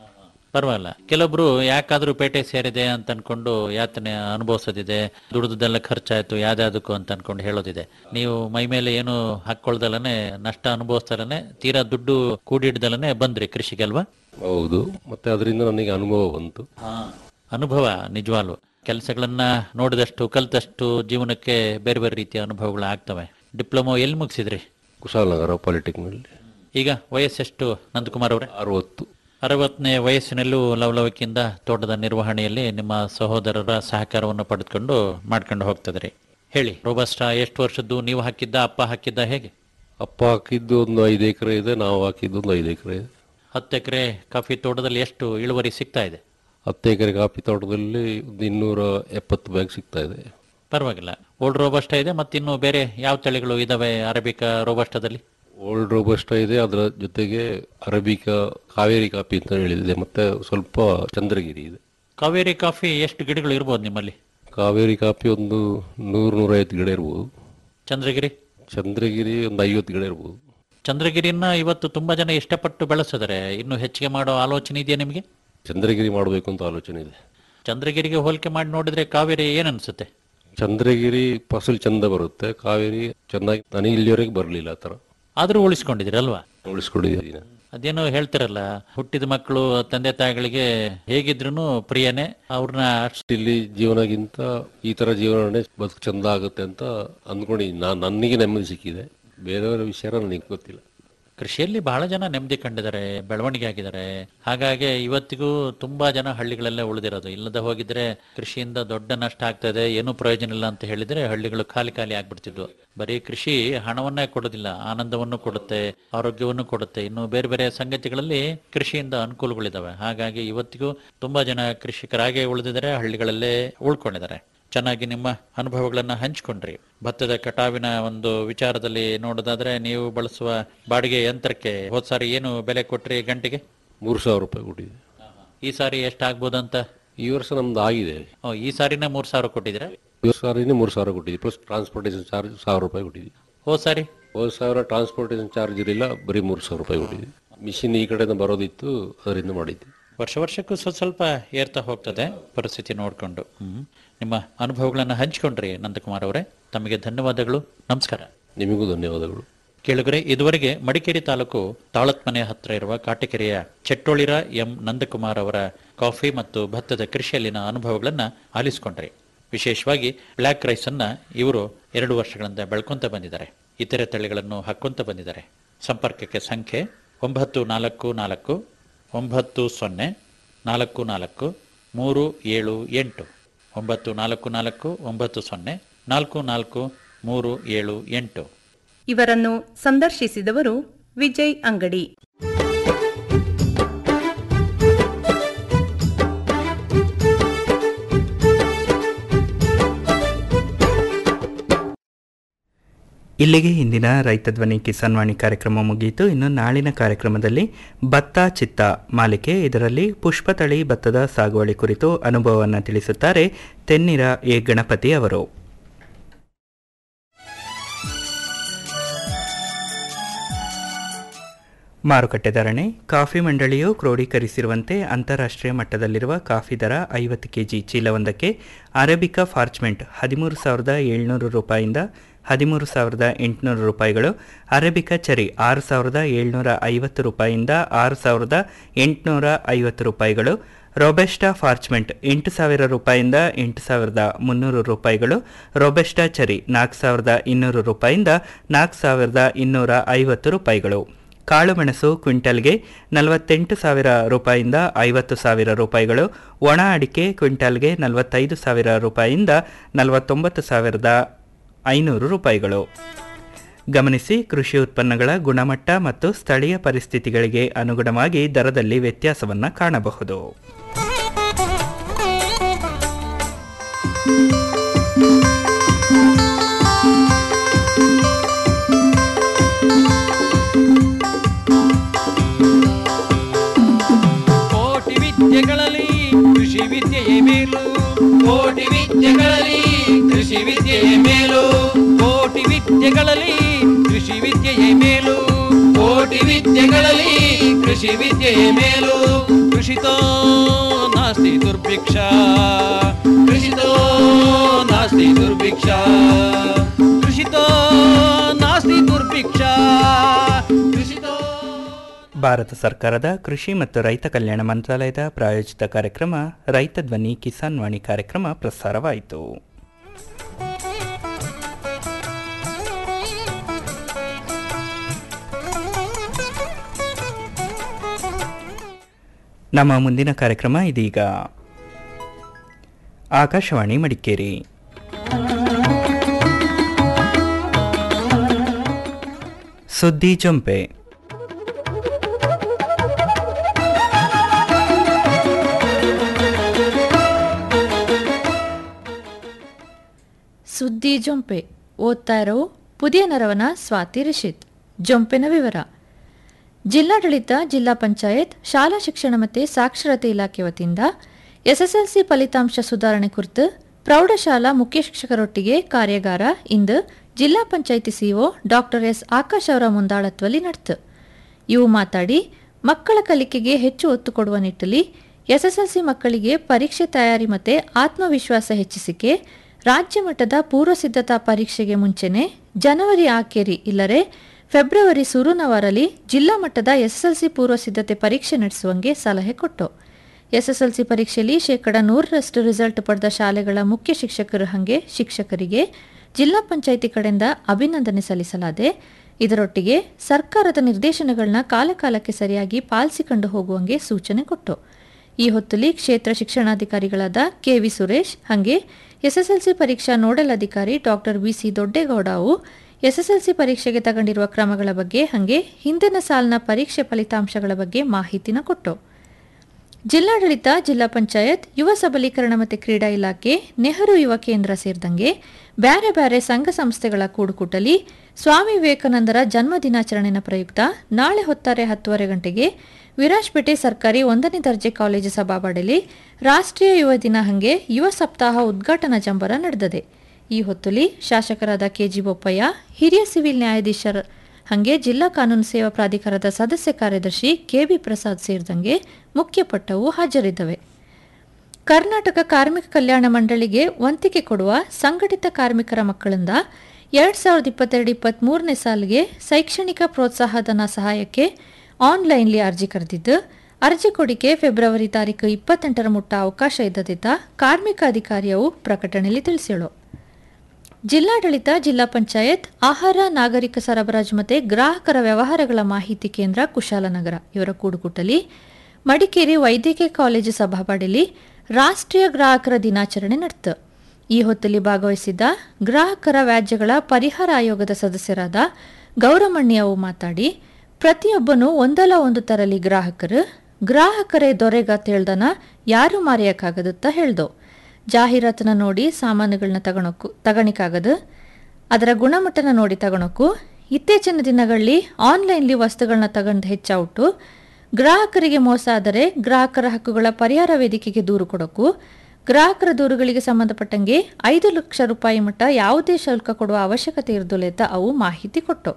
ಪರವಾಗಿಲ್ಲ ಕೆಲವೊಬ್ರು ಯಾಕಾದ್ರೂ ಪೇಟೆ ಸೇರಿದೆ ಅಂತ ಅನ್ಕೊಂಡು ಯಾತನೆ ಅನುಭವಿಸೋದಿದೆ ದುಡ್ದೆಲ್ಲ ಖರ್ಚಾಯ್ತು ಯಾವ್ದಾದಕ್ಕೂ ಅಂತ ಅನ್ಕೊಂಡು ಹೇಳೋದಿದೆ ನೀವು ಮೈ ಮೇಲೆ ಏನು ಹಾಕೊಳ್ದಲನೆ ನಷ್ಟ ಅನುಭವಿಸ್ದಲನೆ ತೀರಾ ದುಡ್ಡು ಕೂಡಿಡ್ದಲನೆ ಬಂದ್ರಿ ಕೃಷಿಗೆ ಅಲ್ವಾ ಹೌದು ಮತ್ತೆ ಅದರಿಂದ ನನಗೆ ಅನುಭವ ಬಂತು ಅನುಭವ ನಿಜವಾಗ್ಲು ಕೆಲಸಗಳನ್ನ ನೋಡಿದಷ್ಟು ಕಲ್ತಷ್ಟು ಜೀವನಕ್ಕೆ ಬೇರೆ ಬೇರೆ ರೀತಿಯ ಅನುಭವಗಳು ಆಗ್ತವೆ ಡಿಪ್ಲೊಮೊ ಎಲ್ಲಿ ಮುಗಿಸಿದ್ರಿ ಕುಶಾಲನಗರ ಪಾಲಿಟೆಕ್ನಲ್ಲಿ ಈಗ ವಯಸ್ಸೆಷ್ಟು ನಂದಕುಮಾರ್ ಅವರೇ ಅರವತ್ತು ಅರವತ್ತನೇ ವಯಸ್ಸಿನಲ್ಲೂ ಲವಲವಿಕೆಯಿಂದ ತೋಟದ ನಿರ್ವಹಣೆಯಲ್ಲಿ ನಿಮ್ಮ ಸಹೋದರರ ಸಹಕಾರವನ್ನು ಪಡೆದುಕೊಂಡು ಮಾಡ್ಕೊಂಡು ಹೋಗ್ತದ್ರಿ ಹೇಳಿ ರೋಬಸ್ಟ ಎಷ್ಟು ವರ್ಷದ್ದು ನೀವು ಹಾಕಿದ್ದ ಅಪ್ಪ ಹಾಕಿದ್ದ ಹೇಗೆ ಅಪ್ಪ ಹಾಕಿದ್ದು ಒಂದು ಐದು ಎಕರೆ ಇದೆ ನಾವು ಹಾಕಿದ್ದು ಒಂದು ಐದು ಎಕರೆ ಇದೆ ಹತ್ತು ಎಕರೆ ಕಾಫಿ ತೋಟದಲ್ಲಿ ಎಷ್ಟು ಇಳುವರಿ ಸಿಗ್ತಾ ಇದೆ ಹತ್ತು ಎಕರೆ ಕಾಫಿ ತೋಟದಲ್ಲಿ ಒಂದು ಇನ್ನೂರ ಎಪ್ಪತ್ತು ಬ್ಯಾಗ್ ಸಿಗ್ತಾ ಇದೆ ಪರವಾಗಿಲ್ಲ ಓಲ್ಡ್ ರೋಬಸ್ಟ ಇದೆ ಮತ್ತಿನ್ನು ಬೇರೆ ಯಾವ ತಳಿಗಳು ಇದಾವೆ ಅರಬಿಕಾ ರೋಬಸ್ಟದಲ್ಲಿ ಓಲ್ಡ್ ರೋಬಸ್ಟ ಇದೆ ಅದರ ಜೊತೆಗೆ ಅರಬಿಕಾ ಕಾವೇರಿ ಕಾಫಿ ಅಂತ ಹೇಳಿದೆ ಮತ್ತೆ ಸ್ವಲ್ಪ ಚಂದ್ರಗಿರಿ ಇದೆ ಕಾವೇರಿ ಕಾಫಿ ಎಷ್ಟು ಗಿಡಗಳು ಇರ್ಬೋದು ನಿಮ್ಮಲ್ಲಿ ಕಾವೇರಿ ಕಾಫಿ ಒಂದು ನೂರು ನೂರೈವತ್ತು ಗಿಡ ಇರ್ಬೋದು ಚಂದ್ರಗಿರಿ ಚಂದ್ರಗಿರಿ ಒಂದು ಐವತ್ತು ಗಿಡ ಇರ್ಬೋದು ಚಂದ್ರಗಿರಿನ ಇವತ್ತು ತುಂಬಾ ಜನ ಇಷ್ಟಪಟ್ಟು ಬೆಳೆಸಿದರೆ ಇನ್ನು ಹೆಚ್ಚಿಗೆ ಮಾಡೋ ಆಲೋಚನೆ ಇದೆಯಾ ನಿಮಗೆ ಚಂದ್ರಗಿರಿ ಮಾಡಬೇಕು ಅಂತ ಆಲೋಚನೆ ಇದೆ ಚಂದ್ರಗಿರಿಗೆ ಹೋಲಿಕೆ ಮಾಡಿ ನೋಡಿದ್ರೆ ಕಾವೇರಿ ಏನನ್ಸುತ್ತೆ ಚಂದ್ರಗಿರಿ ಫಸಲು ಚಂದ ಬರುತ್ತೆ ಕಾವೇರಿ ಚೆನ್ನಾಗಿ ನನಗೆ ಇಲ್ಲಿವರೆಗೆ ಬರಲಿಲ್ಲ ಆ ಥರ ಆದ್ರೂ ಉಳಿಸ್ಕೊಂಡಿದ್ದೀರಿ ಅಲ್ವಾ ಉಳಿಸ್ಕೊಂಡಿದ್ದೀನಿ ಅದೇನೋ ಹೇಳ್ತಾರಲ್ಲ ಹುಟ್ಟಿದ ಮಕ್ಕಳು ತಂದೆ ತಾಯಿಗಳಿಗೆ ಹೇಗಿದ್ರು ಪ್ರಿಯನೇ ಅವ್ರನ್ನ ಇಲ್ಲಿ ಜೀವನಗಿಂತ ಈ ತರ ಜೀವನನೇ ಬದುಕು ಚಂದ ಆಗುತ್ತೆ ಅಂತ ಅಂದ್ಕೊಂಡಿದ್ದೀನಿ ನಾನು ನನಗೆ ನೆಮ್ಮದಿ ಸಿಕ್ಕಿದೆ ಬೇರೆಯವರ ವಿಷಯ ನನಗೆ ಗೊತ್ತಿಲ್ಲ ಕೃಷಿಯಲ್ಲಿ ಬಹಳ ಜನ ನೆಮ್ಮದಿ ಕಂಡಿದ್ದಾರೆ ಬೆಳವಣಿಗೆ ಆಗಿದ್ದಾರೆ ಹಾಗಾಗಿ ಇವತ್ತಿಗೂ ತುಂಬಾ ಜನ ಹಳ್ಳಿಗಳಲ್ಲೇ ಉಳಿದಿರೋದು ಇಲ್ಲದ ಹೋಗಿದ್ರೆ ಕೃಷಿಯಿಂದ ದೊಡ್ಡ ನಷ್ಟ ಆಗ್ತದೆ ಏನೂ ಪ್ರಯೋಜನ ಇಲ್ಲ ಅಂತ ಹೇಳಿದ್ರೆ ಹಳ್ಳಿಗಳು ಖಾಲಿ ಖಾಲಿ ಆಗ್ಬಿಡ್ತಿದ್ವು ಬರೀ ಕೃಷಿ ಹಣವನ್ನೇ ಕೊಡೋದಿಲ್ಲ ಆನಂದವನ್ನು ಕೊಡುತ್ತೆ ಆರೋಗ್ಯವನ್ನು ಕೊಡುತ್ತೆ ಇನ್ನು ಬೇರೆ ಬೇರೆ ಸಂಗತಿಗಳಲ್ಲಿ ಕೃಷಿಯಿಂದ ಅನುಕೂಲಗಳಿದಾವೆ ಹಾಗಾಗಿ ಇವತ್ತಿಗೂ ತುಂಬಾ ಜನ ಕೃಷಿಕರಾಗೇ ಉಳಿದಿದ್ದಾರೆ ಹಳ್ಳಿಗಳಲ್ಲೇ ಉಳ್ಕೊಂಡಿದ್ದಾರೆ ಚೆನ್ನಾಗಿ ನಿಮ್ಮ ಅನುಭವಗಳನ್ನ ಹಂಚಿಕೊಂಡ್ರಿ ಭತ್ತದ ಕಟಾವಿನ ಒಂದು ವಿಚಾರದಲ್ಲಿ ನೋಡೋದಾದ್ರೆ ನೀವು ಬಳಸುವ ಬಾಡಿಗೆ ಯಂತ್ರಕ್ಕೆ ಹೋದ್ ಸಾರಿ ಏನು ಬೆಲೆ ಕೊಟ್ರಿ ಗಂಟೆಗೆ ಮೂರು ಸಾವಿರ ರೂಪಾಯಿ ಕೊಟ್ಟಿದೆ ಈ ಸಾರಿ ಎಷ್ಟಾಗ್ಬೋದಂತ ಈ ವರ್ಷ ನಮ್ದು ಆಗಿದೆ ಓ, ಈ ಸಾರಿನೇ ಮೂರ್ ಸಾವಿರ ಕೊಟ್ಟಿದ್ರೆ ಈ ಸಾರಿನೇ ಮೂರು ಸಾವಿರ ಕೊಟ್ಟಿದ್ವಿ ಪ್ಲಸ್ ಟ್ರಾನ್ಸ್ಪೋರ್ಟೇಷನ್ ಚಾರ್ಜ್ ಸಾವಿರ ರೂಪಾಯಿ ಕೊಟ್ಟಿದ್ವಿ ಹೋದ್ ಸಾರಿ ಹೋದ ಸಾವಿರ ಟ್ರಾನ್ಸ್ಪೋರ್ಟೇಷನ್ ಚಾರ್ಜ್ ಇರಲಿಲ್ಲ ಬರೀ ಮೂರು ಸಾವಿರ ರೂಪಾಯಿ ಕೊಟ್ಟಿದ್ವಿ ಮಿಷಿನ್ ಈ ಕಡೆಯಿಂದ ಬರೋದಿತ್ತು ಅದರಿಂದ ಮಾಡಿದ್ವಿ ವರ್ಷ ವರ್ಷಕ್ಕೂ ಸ್ವಲ್ಪ ಸ್ವಲ್ಪ ಏರ್ತಾ ಹೋಗ್ತದೆ ಪರಿಸ್ಥಿತಿ ನೋಡ್ಕೊಂಡು ಹ್ಮ್ ನಿಮ್ಮ ಅನುಭವಗಳನ್ನ ಹಂಚಿಕೊಂಡ್ರಿ ನಂದಕುಮಾರ್ ಅವರೇ ತಮಗೆ ಧನ್ಯವಾದಗಳು ನಮಸ್ಕಾರ ನಿಮಗೂ ಧನ್ಯವಾದಗಳು ಕೇಳುಗರೆ ಇದುವರೆಗೆ ಮಡಿಕೇರಿ ತಾಲೂಕು ತಾಳತ್ಮನೆ ಹತ್ರ ಇರುವ ಕಾಟಕೆರೆಯ ಚೆಟ್ಟೋಳಿರ ಎಂ ನಂದಕುಮಾರ್ ಅವರ ಕಾಫಿ ಮತ್ತು ಭತ್ತದ ಕೃಷಿಯಲ್ಲಿನ ಅನುಭವಗಳನ್ನ ಆಲಿಸಿಕೊಂಡ್ರಿ ವಿಶೇಷವಾಗಿ ಬ್ಲ್ಯಾಕ್ ರೈಸ್ ಅನ್ನ ಇವರು ಎರಡು ವರ್ಷಗಳಿಂದ ಬೆಳ್ಕೊಂತ ಬಂದಿದ್ದಾರೆ ಇತರೆ ತಳಿಗಳನ್ನು ಹಾಕೊಂತ ಬಂದಿದ್ದಾರೆ ಸಂಪರ್ಕಕ್ಕೆ ಸಂಖ್ಯೆ ಒಂಬತ್ತು ನಾಲ್ಕು ನಾಲ್ಕು ಒಂಬತ್ತು ಸೊನ್ನೆ ನಾಲ್ಕು ನಾಲ್ಕು ಮೂರು ಏಳು ಎಂಟು ಒಂಬತ್ತು ನಾಲ್ಕು ನಾಲ್ಕು ಒಂಬತ್ತು ಸೊನ್ನೆ ನಾಲ್ಕು ನಾಲ್ಕು ಮೂರು ಏಳು ಎಂಟು ಇವರನ್ನು ಸಂದರ್ಶಿಸಿದವರು ವಿಜಯ್ ಅಂಗಡಿ ಇಲ್ಲಿಗೆ ಇಂದಿನ ರೈತ ಧ್ವನಿ ಕಿಸಾನ್ ವಾಣಿ ಕಾರ್ಯಕ್ರಮ ಮುಗಿಯಿತು ಇನ್ನು ನಾಳಿನ ಕಾರ್ಯಕ್ರಮದಲ್ಲಿ ಭತ್ತ ಚಿತ್ತ ಮಾಲಿಕೆ ಇದರಲ್ಲಿ ಪುಷ್ಪತಳಿ ಭತ್ತದ ಸಾಗುವಳಿ ಕುರಿತು ಅನುಭವವನ್ನು ತಿಳಿಸುತ್ತಾರೆ ತೆನ್ನಿರ ಎ ಗಣಪತಿ ಅವರು ಮಾರುಕಟ್ಟೆ ಧಾರಣೆ ಕಾಫಿ ಮಂಡಳಿಯು ಕ್ರೋಢೀಕರಿಸಿರುವಂತೆ ಅಂತಾರಾಷ್ಟ್ರೀಯ ಮಟ್ಟದಲ್ಲಿರುವ ಕಾಫಿ ದರ ಐವತ್ತು ಕೆಜಿ ಚೀಲವೊಂದಕ್ಕೆ ಅರೇಬಿಕಾ ಫಾರ್ಚ್ಮೆಂಟ್ ಹದಿಮೂರು ಸಾವಿರದ ಏಳ್ನೂರು ರೂಪಾಯಿಂದ ಹದಿಮೂರು ಸಾವಿರದ ಎಂಟುನೂರು ರೂಪಾಯಿಗಳು ಅರೇಬಿಕಾ ಚರಿ ಆರು ಸಾವಿರದ ಏಳ್ನೂರ ಐವತ್ತು ರೂಪಾಯಿಯಿಂದ ಆರು ಸಾವಿರದ ಎಂಟುನೂರ ಐವತ್ತು ರೂಪಾಯಿಗಳು ರೊಬೆಸ್ಟಾ ಫಾರ್ಚ್ಮೆಂಟ್ ಎಂಟು ಸಾವಿರ ರೂಪಾಯಿಂದ ಎಂಟು ಸಾವಿರದ ಮುನ್ನೂರು ರೂಪಾಯಿಗಳು ರೊಬೆಸ್ಟಾ ಚರಿ ನಾಲ್ಕು ಸಾವಿರದ ಇನ್ನೂರು ರೂಪಾಯಿಂದ ನಾಲ್ಕು ಸಾವಿರದ ಇನ್ನೂರ ಐವತ್ತು ರೂಪಾಯಿಗಳು ಕಾಳುಮೆಣಸು ಕ್ವಿಂಟಲ್ಗೆ ನಲವತ್ತೆಂಟು ಸಾವಿರ ರೂಪಾಯಿಂದ ಐವತ್ತು ಸಾವಿರ ರೂಪಾಯಿಗಳು ಒಣ ಅಡಿಕೆ ಕ್ವಿಂಟಲ್ಗೆ ನಲವತ್ತೈದು ಸಾವಿರ ರೂಪಾಯಿಯಿಂದ ನಲವತ್ತೊಂಬತ್ತು ಸಾವಿರದ ಐನೂರು ರೂಪಾಯಿಗಳು ಗಮನಿಸಿ ಕೃಷಿ ಉತ್ಪನ್ನಗಳ ಗುಣಮಟ್ಟ ಮತ್ತು ಸ್ಥಳೀಯ ಪರಿಸ್ಥಿತಿಗಳಿಗೆ ಅನುಗುಣವಾಗಿ ದರದಲ್ಲಿ ವ್ಯತ್ಯಾಸವನ್ನು ಕಾಣಬಹುದು ಕೋಟಿ ವಿದ್ಯೆಗಳಲ್ಲಿ ಕೃಷಿ ವಿದ್ಯೆಯೇ ಮೇಲು ಕೋಟಿ ವಿದ್ಯೆಗಳಲ್ಲಿ ಕೃಷಿ ವಿದ್ಯೆಯೇ ಮೇಲು ಕೋಟಿ ವಿದ್ಯೆಗಳಲ್ಲಿ ಕೃಷಿ ವಿದ್ಯೆಯೇ ಮೇಲು ಕೋಟಿ ವಿದ್ಯೆಗಳಲ್ಲಿ ಕೃಷಿ ವಿದ್ಯೆಯೇ ಮೇಲು ಕೃಷಿ ಕೃಷಿತೋ ನಾಸ್ತಿ ದುರ್ಭಿಕ್ಷ ಕೃಷಿತೋ ನಾಸ್ತಿ ದುರ್ಭಿಕ್ಷ ಕೃಷಿತೋ ನಾಸ್ತಿ ದುರ್ಭಿಕ್ಷ ಕೃಷಿತೋ ಭಾರತ ಸರ್ಕಾರದ ಕೃಷಿ ಮತ್ತು ರೈತ ಕಲ್ಯಾಣ ಮಂತ್ರಾಲಯದ ಪ್ರಾಯೋಜಿತ ಕಾರ್ಯಕ್ರಮ ರೈತ ಧ್ವನಿ ಕಿಸಾನ್ ವಾಣಿ ಕಾರ್ಯಕ್ರಮ ಪ್ರಸಾರವಾಯಿತು ನಮ್ಮ ಮುಂದಿನ ಕಾರ್ಯಕ್ರಮ ಇದೀಗ ಆಕಾಶವಾಣಿ ಮಡಿಕೇರಿ ಸುದ್ದಿ ಜೊಂಪೆ ಸುದ್ದಿ ಜೊಂಪೆ ಓದ್ತಾ ಇರೋ ಪುದಿಯ ನರವನ ಸ್ವಾತಿ ರಿಷಿತ್ ಜೊಂಪೆನ ವಿವರ ಜಿಲ್ಲಾಡಳಿತ ಜಿಲ್ಲಾ ಪಂಚಾಯತ್ ಶಾಲಾ ಶಿಕ್ಷಣ ಮತ್ತು ಸಾಕ್ಷರತೆ ಇಲಾಖೆ ವತಿಯಿಂದ ಎಸ್ಎಸ್ಎಲ್ಸಿ ಫಲಿತಾಂಶ ಸುಧಾರಣೆ ಕುರಿತು ಪ್ರೌಢಶಾಲಾ ಮುಖ್ಯ ಶಿಕ್ಷಕರೊಟ್ಟಿಗೆ ಕಾರ್ಯಾಗಾರ ಇಂದು zilla panchayat CO doctor S Akash ಅವರ ಮುಂದಾಳತ್ವದಲ್ಲಿ ನಡೆತು ಇವು ಮಾತಾಡಿ ಮಕ್ಕಳ ಕಲಿಕೆಗೆ ಹೆಚ್ಚು ಒತ್ತು ಕೊಡುವ ನಿಟ್ಟಲ್ಲಿ ಎಸ್ಎಸ್ಎಲ್ಸಿ ಮಕ್ಕಳಿಗೆ ಪರೀಕ್ಷೆ ತಯಾರಿ ಮತ್ತು ಆತ್ಮವಿಶ್ವಾಸ ಹೆಚ್ಚಿಸಿಕೆ ರಾಜ್ಯ ಮಟ್ಟದ ಪೂರ್ವ ಸಿದ್ಧತಾ ಪರೀಕ್ಷೆಗೆ ಮುಂಚೆನೆ ಜನವರಿ ಆಖೇರಿ ಇಲ್ಲರೆ ಫೆಬ್ರವರಿ ಸುರುನವರಲ್ಲಿ ಜಿಲ್ಲಾ ಮಟ್ಟದ ಎಸ್ಎಸ್ಎಲ್ಸಿ ಪೂರ್ವ ಸಿದ್ಧತೆ ಪರೀಕ್ಷೆ ನಡೆಸುವಂಗೆ ಸಲಹೆ ಕೊಟ್ಟು ಎಸ್ಎಸ್ಎಲ್ಸಿ ಪರೀಕ್ಷೆಯಲ್ಲಿ ಶೇಕಡ ನೂರರಷ್ಟು ರಿಸಲ್ಟ್ ಪಡೆದ ಶಾಲೆಗಳ ಮುಖ್ಯ ಶಿಕ್ಷಕರು ಹಾಗೆ ಶಿಕ್ಷಕರಿಗೆ ಜಿಲ್ಲಾ ಪಂಚಾಯಿತಿ ಕಡೆಯಿಂದ ಅಭಿನಂದನೆ ಸಲ್ಲಿಸಲಾದೆ ಇದರೊಟ್ಟಿಗೆ ಸರ್ಕಾರದ ನಿರ್ದೇಶನಗಳನ್ನ ಕಾಲಕಾಲಕ್ಕೆ ಸರಿಯಾಗಿ ಪಾಲಿಸಿಕೊಂಡು ಹೋಗುವಂಗೆ ಸೂಚನೆ ಕೊಟ್ಟು ಈ ಹೊತ್ತಲ್ಲಿ ಕ್ಷೇತ್ರ ಶಿಕ್ಷಣಾಧಿಕಾರಿಗಳಾದ ಕೆವಿ ಸುರೇಶ್ ಹಾಗೆ ಎಸ್ಎಸ್ಎಲ್ಸಿ ಪರೀಕ್ಷಾ ನೋಡಲ್ ಅಧಿಕಾರಿ ಡಾಕ್ಟರ್ ಬಿಸಿ ದೊಡ್ಡೇಗೌಡ ಅವು ಎಸ್ಎಸ್ಎಲ್ಸಿ ಪರೀಕ್ಷೆಗೆ ತಗೊಂಡಿರುವ ಕ್ರಮಗಳ ಬಗ್ಗೆ ಹಾಗೆ ಹಿಂದಿನ ಸಾಲಿನ ಪರೀಕ್ಷೆ ಫಲಿತಾಂಶಗಳ ಬಗ್ಗೆ ಮಾಹಿತಿನ ಕೊಟ್ಟು ಜಿಲ್ಲಾಡಳಿತ ಜಿಲ್ಲಾ ಪಂಚಾಯತ್ ಯುವ ಸಬಲೀಕರಣ ಮತ್ತು ಕ್ರೀಡಾ ಇಲಾಖೆ ನೆಹರು ಯುವ ಕೇಂದ್ರ ಸೇರಿದಂಗೆ ಬ್ಯಾರೆ ಬ್ಯಾರೆ ಸಂಘ ಸಂಸ್ಥೆಗಳ ಕೂಡುಕೂಟಲಿ ಸ್ವಾಮಿ ವಿವೇಕಾನಂದರ ಜನ್ಮ ದಿನಾಚರಣೆನ ಪ್ರಯುಕ್ತ ನಾಳೆ ಹೊತ್ತಾರೆ ಹತ್ತುವರೆ ಗಂಟೆಗೆ ವಿರಾಜ್ಪೇಟೆ ಸರ್ಕಾರಿ ಒಂದನೇ ದರ್ಜೆ ಕಾಲೇಜು ಸಭಾಬಾಡಲಿ ರಾಷ್ಟ್ರೀಯ ಯುವ ದಿನ ಹಂಗೆ ಯುವ ಸಪ್ತಾಹ ಉದ್ಘಾಟನಾ ಜಂಬರ ನಡೆದಿದೆ ಈ ಹೊತ್ತುಲಿ ಶಾಸಕರಾದ ಕೆಜಿ ಬೊಪ್ಪಯ್ಯ ಹಿರಿಯ ಸಿವಿಲ್ ನ್ಯಾಯಾಧೀಶರ ಹಂಗೆ ಜಿಲ್ಲಾ ಕಾನೂನು ಸೇವಾ ಪ್ರಾಧಿಕಾರದ ಸದಸ್ಯ ಕಾರ್ಯದರ್ಶಿ ಕೆಬಿ ಪ್ರಸಾದ್ ಸೇರಿದಂಗೆ ಮುಖ್ಯ ಪಟ್ಟವು ಹಾಜರಿದ್ದವೆ ಕರ್ನಾಟಕ ಕಾರ್ಮಿಕ ಕಲ್ಯಾಣ ಮಂಡಳಿಗೆ ವಂತಿಗೆ ಕೊಡುವ ಸಂಘಟಿತ ಕಾರ್ಮಿಕರ ಮಕ್ಕಳಿಂದ ಎರಡ್ ಸಾವಿರದ ಇಪ್ಪತ್ತೆರಡು ಇಪ್ಪತ್ತ್ಮೂರನೇ ಸಾಲಿಗೆ ಶೈಕ್ಷಣಿಕ ಪ್ರೋತ್ಸಾಹಧನ ಸಹಾಯಕ್ಕೆ ಆನ್ಲೈನ್ಲಿ ಅರ್ಜಿ ಕರೆದಿದ್ದು ಅರ್ಜಿ ಕೊಡಿಕೆ ಫೆಬ್ರವರಿ ತಾರೀಕು ಇಪ್ಪತ್ತೆಂಟರ ಮುಟ್ಟ ಅವಕಾಶ ಇದ್ದದಿದ್ದ ಕಾರ್ಮಿಕ ಅಧಿಕಾರಿಯವು ಪ್ರಕಟಣೆಯಲ್ಲಿ ತಿಳಿಸಿಳು ಜಿಲ್ಲಾಡಳಿತ ಜಿಲ್ಲಾ ಪಂಚಾಯತ್ ಆಹಾರ ನಾಗರಿಕ ಸರಬರಾಜು ಮತ್ತು ಗ್ರಾಹಕರ ವ್ಯವಹಾರಗಳ ಮಾಹಿತಿ ಕೇಂದ್ರ ಕುಶಾಲನಗರ ಇವರ ಕೂಡುಕುಟಲಿ ಮಡಿಕೇರಿ ವೈದ್ಯಕೀಯ ಕಾಲೇಜು ಸಭಾಬಾಡಿಲಿ ರಾಷ್ಟ್ರೀಯ ಗ್ರಾಹಕರ ದಿನಾಚರಣೆ ನಡೆತು ಈ ಹೊತ್ತಲ್ಲಿ ಭಾಗವಹಿಸಿದ್ದ ಗ್ರಾಹಕರ ವ್ಯಾಜ್ಯಗಳ ಪರಿಹಾರ ಆಯೋಗದ ಸದಸ್ಯರಾದ ಗೌರಮಣ್ಯವು ಮಾತಾಡಿ ಪ್ರತಿಯೊಬ್ಬನು ಒಂದಲ್ಲ ಒಂದು ತರಲಿ ಗ್ರಾಹಕರು ಗ್ರಾಹಕರೇ ದೊರೆಗ ತೇಳ್ದನ ಯಾರು ಮಾರಿಯಕ್ಕಾಗದುತ್ತ ಹೇಳ್ದು ಜಾಹೀರಾತನ್ನ ನೋಡಿ ಸಾಮಾನುಗಳನ್ನ ತಗೊಳಕ್ಕೂ ತಗಣಿಕಾಗದು ಅದರ ಗುಣಮಟ್ಟನ ನೋಡಿ ತಗೊಳಕ್ಕೂ ಇತ್ತೀಚಿನ ದಿನಗಳಲ್ಲಿ ಆನ್ಲೈನ್ಲಿ ವಸ್ತುಗಳನ್ನ ತಗೊಂಡು ಹೆಚ್ಚಾವುಟು ಗ್ರಾಹಕರಿಗೆ ಮೋಸ ಆದರೆ ಗ್ರಾಹಕರ ಹಕ್ಕುಗಳ ಪರಿಹಾರ ವೇದಿಕೆಗೆ ದೂರು ಕೊಡೋಕ್ಕೂ ಗ್ರಾಹಕರ ದೂರುಗಳಿಗೆ ಸಂಬಂಧಪಟ್ಟಂಗೆ ಐದು ಲಕ್ಷ ರೂಪಾಯಿ ಮಟ್ಟ ಯಾವುದೇ ಶುಲ್ಕ ಕೊಡುವ ಅವಶ್ಯಕತೆ ಇರದುಲೆತ ಅವು ಮಾಹಿತಿ ಕೊಟ್ಟು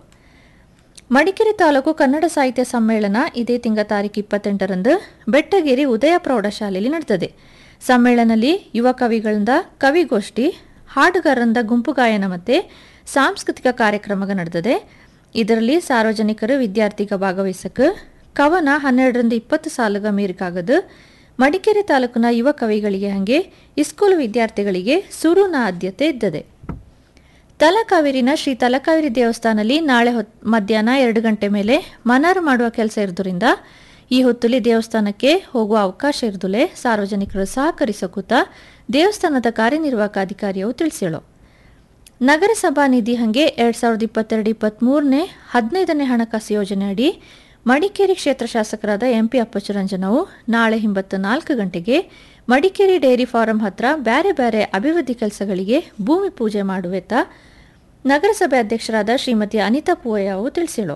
ಮಡಿಕೇರಿ ತಾಲೂಕು ಕನ್ನಡ ಸಾಹಿತ್ಯ ಸಮ್ಮೇಳನ ಇದೇ ತಿಂಗ ತಾರೀಕು ಇಪ್ಪತ್ತೆಂಟರಂದು ಬೆಟ್ಟಗೇರಿ ಉದಯ ಪ್ರೌಢಶಾಲೆಯಲ್ಲಿ ನಡೆದಿದೆ ಸಮ್ಮೇಳನದಲ್ಲಿ ಯುವ ಕವಿಗಳಿಂದ ಕವಿಗೋಷ್ಠಿ ಹಾಡುಗಾರರಿಂದ ಗುಂಪು ಗಾಯನ ಮತ್ತು ಸಾಂಸ್ಕೃತಿಕ ಕಾರ್ಯಕ್ರಮ ನಡೆದಿದೆ ಇದರಲ್ಲಿ ಸಾರ್ವಜನಿಕರು ವಿದ್ಯಾರ್ಥಿಗ ಭಾಗವಹಿಸಕ್ಕೆ ಕವನ ಹನ್ನೆರಡರಿಂದ ಇಪ್ಪತ್ತು ಸಾಲುಗ ಮೀರಿಕಾಗದು ಮಡಿಕೇರಿ ತಾಲೂಕಿನ ಯುವ ಕವಿಗಳಿಗೆ ಹಾಗೆ ಇಸ್ಕೂಲು ವಿದ್ಯಾರ್ಥಿಗಳಿಗೆ ಸುರುನ ಆದ್ಯತೆ ಇದ್ದದೆ ತಲಕಾವೇರಿನ ಶ್ರೀ ತಲಕಾವೇರಿ ದೇವಸ್ಥಾನದಲ್ಲಿ ನಾಳೆ ಹೊತ್ ಮಧ್ಯಾಹ್ನ ಎರಡು ಗಂಟೆ ಮೇಲೆ ಮನಾರು ಮಾಡುವ ಕೆಲಸ ಇರೋದ್ರಿಂದ ಈ ಹೊತ್ತಲ್ಲಿ ದೇವಸ್ಥಾನಕ್ಕೆ ಹೋಗುವ ಅವಕಾಶ ಇರದುಲೆ ಸಾರ್ವಜನಿಕರು ಸಹಕರಿಸಕೂತ ದೇವಸ್ಥಾನದ ಕಾರ್ಯನಿರ್ವಾಹಕ ಅಧಿಕಾರಿಯವು ತಿಳಿಸಿಳು ನಗರಸಭಾ ನಿಧಿ ಹಂಗೆ ಎರಡ್ ಸಾವಿರದ ಇಪ್ಪತ್ತೆರಡು ಇಪ್ಪತ್ತ್ಮೂರನೇ ಹದಿನೈದನೇ ಹಣಕಾಸು ಯೋಜನೆ ಅಡಿ ಮಡಿಕೇರಿ ಕ್ಷೇತ್ರ ಶಾಸಕರಾದ ಎಂಪಿ ಅಪ್ಪಚುರಂಜನವು ನಾಳೆ ಹಿಂಬತ್ತು ನಾಲ್ಕು ಗಂಟೆಗೆ ಮಡಿಕೇರಿ ಡೈರಿ ಫಾರಂ ಹತ್ರ ಬ್ಯಾರೆ ಬ್ಯಾರೆ ಅಭಿವೃದ್ಧಿ ಕೆಲಸಗಳಿಗೆ ಭೂಮಿ ಪೂಜೆ ಮಾಡುವೆತ ನಗರಸಭೆ ಅಧ್ಯಕ್ಷರಾದ ಶ್ರೀಮತಿ ಅನಿತಾ ಪೂವಯ್ಯವು ತಿಳಿಸಿಳು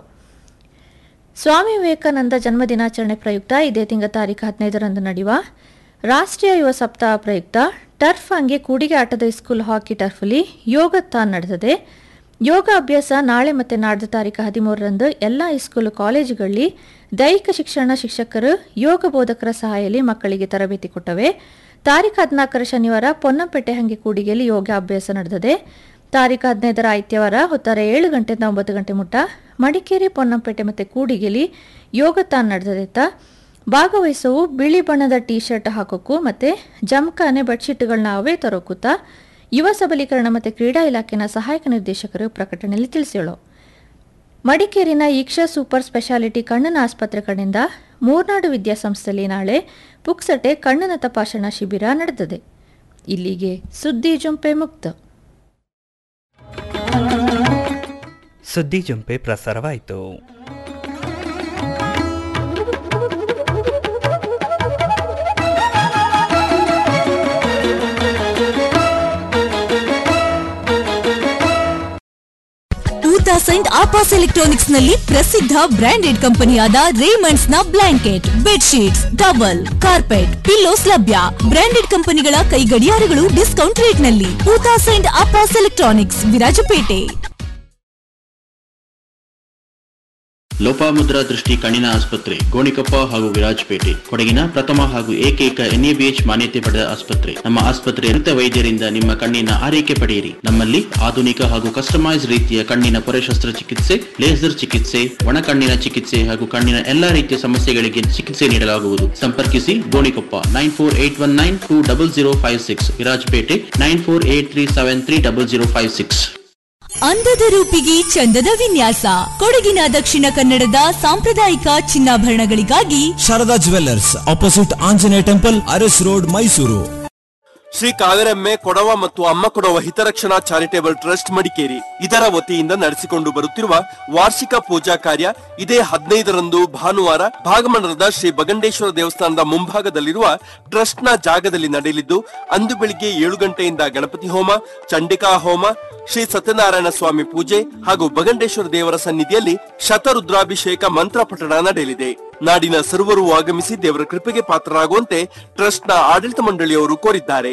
ಸ್ವಾಮಿ ವಿವೇಕಾನಂದ ಜನ್ಮ ದಿನಾಚರಣೆ ಪ್ರಯುಕ್ತ ಇದೇ ತಿಂಗಳ ತಾರೀಕು ಹದಿನೈದರಂದು ನಡೆಯುವ ರಾಷ್ಟ್ರೀಯ ಯುವ ಸಪ್ತಾಹ ಪ್ರಯುಕ್ತ ಟರ್ಫ್ ಹಂಗೆ ಕೂಡಿಗೆ ಆಟದ ಸ್ಕೂಲ್ ಹಾಕಿ ಟರ್ಫಲ್ಲಿ ಯೋಗತ್ತಾನ್ ನಡೆದಿದೆ ಯೋಗ ಅಭ್ಯಾಸ ನಾಳೆ ಮತ್ತು ನಾಡ್ದು ತಾರೀಕು ಹದಿಮೂರರಂದು ಎಲ್ಲ ಹೈಸ್ಕೂಲು ಕಾಲೇಜುಗಳಲ್ಲಿ ದೈಹಿಕ ಶಿಕ್ಷಣ ಶಿಕ್ಷಕರು ಯೋಗ ಬೋಧಕರ ಸಹಾಯದಲ್ಲಿ ಮಕ್ಕಳಿಗೆ ತರಬೇತಿ ಕೊಟ್ಟವೆ ತಾರೀಕು ಹದಿನಾಲ್ಕರ ಶನಿವಾರ ಪೊನ್ನಂಪೇಟೆ ಹಂಗೆ ಕೂಡಿಗೆಯಲ್ಲಿ ಯೋಗ ಅಭ್ಯಾಸ ನಡೆದಿದೆ ತಾರೀಕು ಹದಿನೈದರ ಆದಿತ್ಯವಾರ ಹೊತ್ತಾರೆ ಏಳು ಗಂಟೆಯಿಂದ ಒಂಬತ್ತು ಗಂಟೆ ಮುಟ್ಟ ಮಡಿಕೇರಿ ಪೊನ್ನಂಪೇಟೆ ಮತ್ತು ಕೂಡಿಗೆಲಿ ಯೋಗ ತಾನ್ ನಡೆದಿತ್ತ ಭಾಗವಹಿಸುವು ಬಿಳಿ ಬಣ್ಣದ ಟೀ ಶರ್ಟ್ ಹಾಕೋಕ್ಕೂ ಮತ್ತು ಜಮ್ಖಾನೆ ಬೆಡ್ಶೀಟ್ಗಳನ್ನ ಅವೇ ತರೋಕೂತ ಯುವ ಸಬಲೀಕರಣ ಮತ್ತು ಕ್ರೀಡಾ ಇಲಾಖೆನ ಸಹಾಯಕ ನಿರ್ದೇಶಕರು ಪ್ರಕಟಣೆಯಲ್ಲಿ ತಿಳಿಸಿಳು ಮಡಿಕೇರಿನ ಈಕ್ಷಾ ಸೂಪರ್ ಸ್ಪೆಷಾಲಿಟಿ ಕಣ್ಣಿನ ಆಸ್ಪತ್ರೆ ಕಡೆಯಿಂದ ಮೂರ್ನಾಡು ವಿದ್ಯಾಸಂಸ್ಥೆಯಲ್ಲಿ ನಾಳೆ ಪುಕ್ಸಟೆ ಕಣ್ಣಿನ ತಪಾಸಣಾ ಶಿಬಿರ ನಡೆದಿದೆ ಇಲ್ಲಿಗೆ ಸುದ್ದಿ ಜುಂಪೆ ಮುಕ್ತ ಸುದ್ದಿ ಜುಂಪೆ ಪ್ರಸಾರವಾಯಿತು ಟೂ ತೌಸಂಡ್ ಆಪಾಸ್ ಎಲೆಕ್ಟ್ರಾನಿಕ್ಸ್ ನಲ್ಲಿ ಪ್ರಸಿದ್ಧ ಬ್ರಾಂಡೆಡ್ ಕಂಪನಿಯಾದ ರೇಮಂಡ್ಸ್ ನ blanket bedsheets towel carpet pillows ಲಭ್ಯ ಬ್ರಾಂಡೆಡ್ ಕಂಪನಿಗಳ ಕೈ ಗಡಿಯಾರಗಳು ಡಿಸ್ಕೌಂಟ್ ರೇಟ್ ನಲ್ಲಿ two thousand Apas electronics Virajpet Lopamudra ದೃಷ್ಟಿ ಕಣ್ಣಿನ ಆಸ್ಪತ್ರೆ ಗೋಣಿಕೊಪ್ಪ ಹಾಗೂ ವಿರಾಜಪೇಟೆ ಕೊಡಗಿನ ಪ್ರಥಮ ಹಾಗೂ ಏಕೈಕ ಎನ್ಎಬಿಎಚ್ ಮಾನ್ಯತೆ ಪಡೆದ ಆಸ್ಪತ್ರೆ ನಮ್ಮ ಆಸ್ಪತ್ರೆ ನುರಿತ ವೈದ್ಯರಿಂದ ನಿಮ್ಮ ಕಣ್ಣಿನ ಆರೈಕೆ ಪಡೆಯಿರಿ ನಮ್ಮಲ್ಲಿ ಆಧುನಿಕ ಹಾಗೂ ಕಸ್ಟಮೈಸ್ ರೀತಿಯ ಕಣ್ಣಿನ ಪೊರೆ ಶಸ್ತ್ರಚಿಕಿತ್ಸೆ ಲೇಸರ್ ಚಿಕಿತ್ಸೆ ಒಣ ಕಣ್ಣಿನ ಚಿಕಿತ್ಸೆ ಹಾಗೂ ಕಣ್ಣಿನ ಎಲ್ಲಾ ರೀತಿಯ ಸಮಸ್ಯೆಗಳಿಗೆ ಚಿಕಿತ್ಸೆ ನೀಡಲಾಗುವುದು ಸಂಪರ್ಕಿಸಿ Gonikoppa nine four eight one nine two double zero five six Virajpet nine four eight three seven three double zero five six ಅಂದದ ರೂಪಿಗೆ ಚಂದದ ವಿನ್ಯಾಸ ಕೊಡಗಿನ ದಕ್ಷಿಣ ಕನ್ನಡದ ಸಾಂಪ್ರದಾಯಿಕ ಚಿನ್ನಾಭರಣಗಳಿಗಾಗಿ Sharada jewellers opposite Anjaneya temple Aras road Mysuru Shri Kaveramme Kodava ಮತ್ತು ಅಮ್ಮ ಕೊಡವ ಹಿತರಕ್ಷಣಾ ಚಾರಿಟೇಬಲ್ ಟ್ರಸ್ಟ್ ಮಡಿಕೇರಿ ಇದರ ವತಿಯಿಂದ ನಡೆಸಿಕೊಂಡು ಬರುತ್ತಿರುವ ವಾರ್ಷಿಕ ಪೂಜಾ ಕಾರ್ಯ ಇದೇ ಹದಿನೈದರಂದು ಭಾನುವಾರ ಭಾಗಮಂಡಲದ ಶ್ರೀ ಬಗಂಡೇಶ್ವರ ದೇವಸ್ಥಾನದ ಮುಂಭಾಗದಲ್ಲಿರುವ ಟ್ರಸ್ಟ್ನ ಜಾಗದಲ್ಲಿ ನಡೆಯಲಿದ್ದು ಅಂದು ಬೆಳಿಗ್ಗೆ ಏಳು ಗಂಟೆಯಿಂದ ಗಣಪತಿ ಹೋಮ ಚಂಡಿಕಾ ಹೋಮ ಶ್ರೀ ಸತ್ಯನಾರಾಯಣ ಸ್ವಾಮಿ ಪೂಜೆ ಹಾಗೂ ಬಗಂಡೇಶ್ವರ ದೇವರ ಸನ್ನಿಧಿಯಲ್ಲಿ ಶತರುದ್ರಾಭಿಷೇಕ ಮಂತ್ರ ಪಠಣ ನಡೆಯಲಿದೆ ನಾಡಿನ ಸರ್ವರು ಆಗಮಿಸಿ ದೇವರ ಕೃಪೆಗೆ ಪಾತ್ರರಾಗುವಂತೆ ಟ್ರಸ್ಟ್ನ ಆಡಳಿತ ಮಂಡಳಿಯವರು ಕೋರಿದ್ದಾರೆ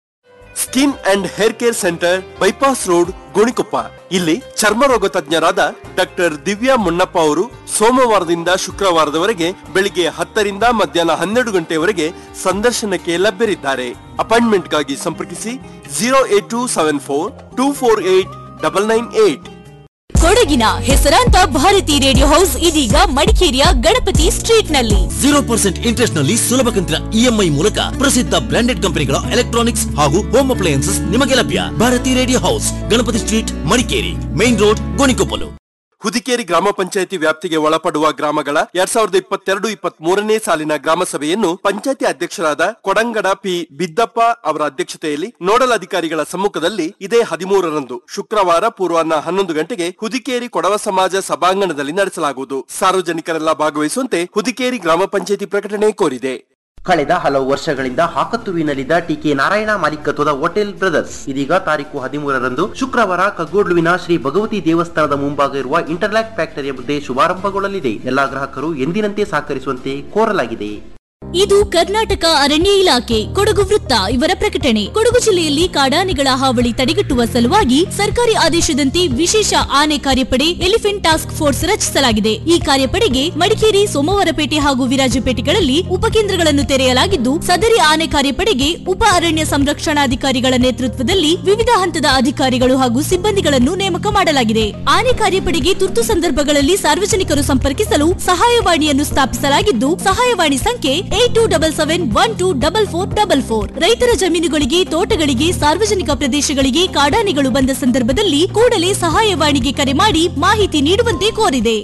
skin and hair care centre bypass road Gonikoppa ಇಲ್ಲಿ ಚರ್ಮರೋಗ ತಜ್ಞರಾದ ಡಾಕ್ಟರ್ ದಿವ್ಯಾ ಮುನ್ನಪ್ಪ ಅವರು ಸೋಮವಾರದಿಂದ ಶುಕ್ರವಾರದವರೆಗೆ ಬೆಳಿಗ್ಗೆ ಹತ್ತರಿಂದ ಮಧ್ಯಾಹ್ನ ಹನ್ನೆರಡು ಗಂಟೆವರೆಗೆ ಸಂದರ್ಶನಕ್ಕೆ ಲಭ್ಯರಿದ್ದಾರೆ ಅಪಾಯಿಂಟ್ಮೆಂಟ್ಗಾಗಿ ಸಂಪರ್ಕಿಸಿ zero eight two seven four two four eight double nine eight ಕೊಡಗಿನ ಹೆಸರಾಂತ ಭಾರತಿ ರೇಡಿಯೋ ಹೌಸ್ ಇದೀಗ ಮಡಿಕೇರಿಯ ಗಣಪತಿ ಸ್ಟ್ರೀಟ್ ನಲ್ಲಿ ಜೀರೋ ಪರ್ಸೆಂಟ್ ಇಂಟ್ರೆಸ್ಟ್ ನಲ್ಲಿ ಸುಲಭ ಕಂತಿನ ಇಎಂಐ ಮೂಲಕ ಪ್ರಸಿದ್ಧ ಬ್ರಾಂಡೆಡ್ ಕಂಪನಿಗಳ ಎಲೆಕ್ಟ್ರಾನಿಕ್ಸ್ ಹಾಗೂ ಹೋಮ್ ಅಪ್ಲಯನ್ಸಸ್ ನಿಮಗೆ ಲಭ್ಯ Bharati radio house Ganapati street Madikeri main road Gonikoppalu Hudikeri ಗ್ರಾಮ ಪಂಚಾಯತಿ ವ್ಯಾಪ್ತಿಗೆ ಒಳಪಡುವ ಗ್ರಾಮಗಳ ಎರಡ್ ಸಾವಿರದ ಇಪ್ಪತ್ತೆರಡು ಇಪ್ಪತ್ತ್ ಮೂರನೇ ಸಾಲಿನ ಗ್ರಾಮ ಸಭೆಯನ್ನು ಪಂಚಾಯತಿ ಅಧ್ಯಕ್ಷರಾದ ಕೊಡಂಗಡ ಪಿ ಬಿದ್ದಪ್ಪ ಅವರ ಅಧ್ಯಕ್ಷತೆಯಲ್ಲಿ ನೋಡಲ್ ಅಧಿಕಾರಿಗಳ ಸಮ್ಮುಖದಲ್ಲಿ ಇದೇ ಹದಿಮೂರರಂದು ಶುಕ್ರವಾರ ಪೂರ್ವಾಹ್ನ ಹನ್ನೊಂದು ಗಂಟೆಗೆ ಹುದಿಕೇರಿ ಕೊಡವ ಸಮಾಜ ಸಭಾಂಗಣದಲ್ಲಿ ನಡೆಸಲಾಗುವುದು ಸಾರ್ವಜನಿಕರೆಲ್ಲ ಭಾಗವಹಿಸುವಂತೆ ಹುದಿಕೇರಿ ಗ್ರಾಮ ಪಂಚಾಯತಿ ಪ್ರಕಟಣೆ ಕೋರಿದೆ ಕಳೆದ ಹಲವು ವರ್ಷಗಳಿಂದ ಹಾಕತ್ತುವಿನಲ್ಲಿದ್ದ ಟಿಕೆ ನಾರಾಯಣ ಮಾಲೀಕತ್ವದ ಹೋಟೆಲ್ ಬ್ರದರ್ಸ್ ಇದೀಗ ತಾರೀಕು ಹದಿಮೂರರಂದು ಶುಕ್ರವಾರ ಕಗ್ಗೋಡ್ಲುವಿನ ಶ್ರೀ ಭಗವತಿ ದೇವಸ್ಥಾನದ ಮುಂಭಾಗ ಇರುವ ಇಂಟರ್ಲಾಕ್ ಫ್ಯಾಕ್ಟರಿಯ ಮುಂದೆ ಶುಭಾರಂಭಗೊಳ್ಳಲಿದೆ ಎಲ್ಲಾ ಗ್ರಾಹಕರು ಎಂದಿನಂತೆ ಸಹಕರಿಸುವಂತೆ ಕೋರಲಾಗಿದೆ ಇದು ಕರ್ನಾಟಕ ಅರಣ್ಯ ಇಲಾಖೆ ಕೊಡಗು ವೃತ್ತ ಇವರ ಪ್ರಕಟಣೆ ಕೊಡಗು ಜಿಲ್ಲೆಯಲ್ಲಿ ಕಾಡಾನೆಗಳ ಹಾವಳಿ ತಡೆಗಟ್ಟುವ ಸಲುವಾಗಿ ಸರ್ಕಾರಿ ಆದೇಶದಂತೆ ವಿಶೇಷ ಆನೆ ಕಾರ್ಯಪಡೆ ಎಲಿಫೆಂಟ್ ಟಾಸ್ಕ್ ಫೋರ್ಸ್ ರಚಿಸಲಾಗಿದೆ ಈ ಕಾರ್ಯಪಡೆಗೆ ಮಡಿಕೇರಿ ಸೋಮವಾರಪೇಟೆ ಹಾಗೂ ವಿರಾಜಪೇಟೆಗಳಲ್ಲಿ ಉಪಕೇಂದ್ರಗಳನ್ನು ತೆರೆಯಲಾಗಿದ್ದು ಸದರಿ ಆನೆ ಕಾರ್ಯಪಡೆಗೆ ಉಪ ಅರಣ್ಯ ಸಂರಕ್ಷಣಾಧಿಕಾರಿಗಳ ನೇತೃತ್ವದಲ್ಲಿ ವಿವಿಧ ಹಂತದ ಅಧಿಕಾರಿಗಳು ಹಾಗೂ ಸಿಬ್ಬಂದಿಗಳನ್ನು ನೇಮಕ ಮಾಡಲಾಗಿದೆ ಆನೆ ಕಾರ್ಯಪಡೆಗೆ ತುರ್ತು ಸಂದರ್ಭಗಳಲ್ಲಿ ಸಾರ್ವಜನಿಕರು ಸಂಪರ್ಕಿಸಲು ಸಹಾಯವಾಣಿಯನ್ನು ಸ್ಥಾಪಿಸಲಾಗಿದ್ದು ಸಹಾಯವಾಣಿ ಸಂಖ್ಯೆ eight two double seven one two double four double four ರೈತರ ಜಮೀನುಗಳಿಗೆ ತೋಟಗಳಿಗೆ ಸಾರ್ವಜನಿಕ ಪ್ರದೇಶಗಳಿಗೆ ಕಾಡಾನೆಗಳು ಬಂದ ಸಂದರ್ಭದಲ್ಲಿ ಕೂಡಲೇ ಸಹಾಯವಾಣಿಗೆ ಕರೆ ಮಾಡಿ ಮಾಹಿತಿ ನೀಡುವಂತೆ ಕೋರಿದೆ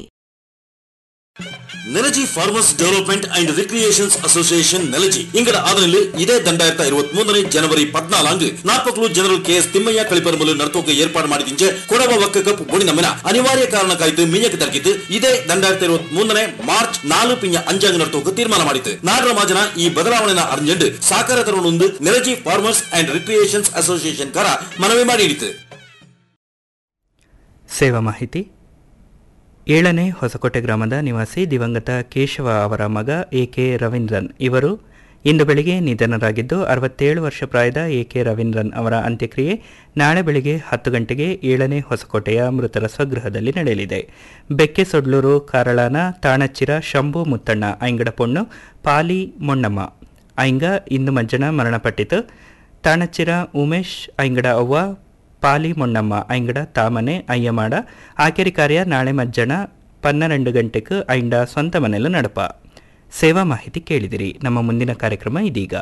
Nelaji farmers development and recreations association Nelaji ಇಂಗಡ ಆದರಲ್ಲಿ ಇದೇ ದಂಡಾಯಿರತ ಇರುವತ್ ಮೂರನೇ ಜನವರಿ ಪದ್ನಾಲ್ಕು ನಾಲ್ಕು ಜನರಲ್ ಕೆ ಎಸ್ ತಿಮ್ಮಯ್ಯ ಕಳಿಪರ್ಮಲು ನಡತೋಕೆ ಏರ್ಪಾಡು ಮಾಡಿದಿಂಚೆ ಕೊಡವ ಒಕ್ಕ ಕಪ್ ಬೋಡಿ ನಮ್ಮನ ಅನಿವಾರ್ಯ ಕಾರಣಕ್ಕಾಯ್ತು ಮಿಂಜಕ್ಕೆ ತಲಕಿತ್ತು ಇದೇ ದಂಡಾಯಿರತ ಇರುವತ್ ಮೂರನೇ ಮಾರ್ಚ್ ನಾಲ್ಕು ಪಿಂಜ ಅಂಜಾಂಗ ನಡತೋಕೆ ತೀರ್ಮಾನ ಮಾಡಿತು ನಾಡರ ಮಾಜನ ಈ ಬದಲಾವಣೆನ ಅರ್ಜೆಂಟ್ ಸಾಕಾರ ತರುಣೊಂದು Nelaji farmers and recreations association ಕರ ಮನವಿ ಮಾಡಿ ಹಿಡಿತು ಸೇವಾ ಮಾಹಿತಿ ಏಳನೇ ಹೊಸಕೋಟೆ ಗ್ರಾಮದ ನಿವಾಸಿ ದಿವಂಗತ ಕೇಶವ ಅವರ ಮಗ ಎ ಕೆ ರವೀಂದ್ರನ್ ಇವರು ಇಂದು ಬೆಳಿಗ್ಗೆ ನಿಧನರಾಗಿದ್ದು ಅರವತ್ತೇಳು ವರ್ಷ ಪ್ರಾಯದ ಎ ಕೆ ರವೀಂದ್ರನ್ ಅವರ ಅಂತ್ಯಕ್ರಿಯೆ ನಾಳೆ ಬೆಳಿಗ್ಗೆ ಹತ್ತು ಗಂಟೆಗೆ ಏಳನೇ ಹೊಸಕೋಟೆಯ ಮೃತರ ಸ್ವಗೃಹದಲ್ಲಿ ನಡೆಯಲಿದೆ ಬೆಕ್ಕೆ ಸೊಡ್ಲೂರು ಕಾರಳಾನ ತಾಣಚ್ಚಿರ ಶಂಭು ಮುತ್ತಣ್ಣ ಐಂಗಡ ಪೊಣ್ಣು ಪಾಲಿ ಮೊಣ್ಣಮ್ಮ ಐಂಗ ಇಂದು ಮಜ್ಜನ ಮರಣಪಟ್ಟಿತು ತಾಣಚ್ಚಿರ ಉಮೇಶ್ ಐಂಗಡ ಅವ್ವ ಪಾಲಿ ಮೊಣ್ಣಮ್ಮ ಐಂಗಡ ತಾಮನೆ ಅಯ್ಯಮಾಡ ಆಕೆರಿ ಕಾರ್ಯ ನಾಳೆ ಮಜ್ಜನ ಪನ್ನೆರಡು ಗಂಟೆಗೆ ಐಂಡ ಸ್ವಂತ ಮನೆಲು ನಡಪ ಸೇವಾ ಮಾಹಿತಿ ಕೇಳಿದಿರಿ ನಮ್ಮ ಮುಂದಿನ ಕಾರ್ಯಕ್ರಮ ಇದೀಗ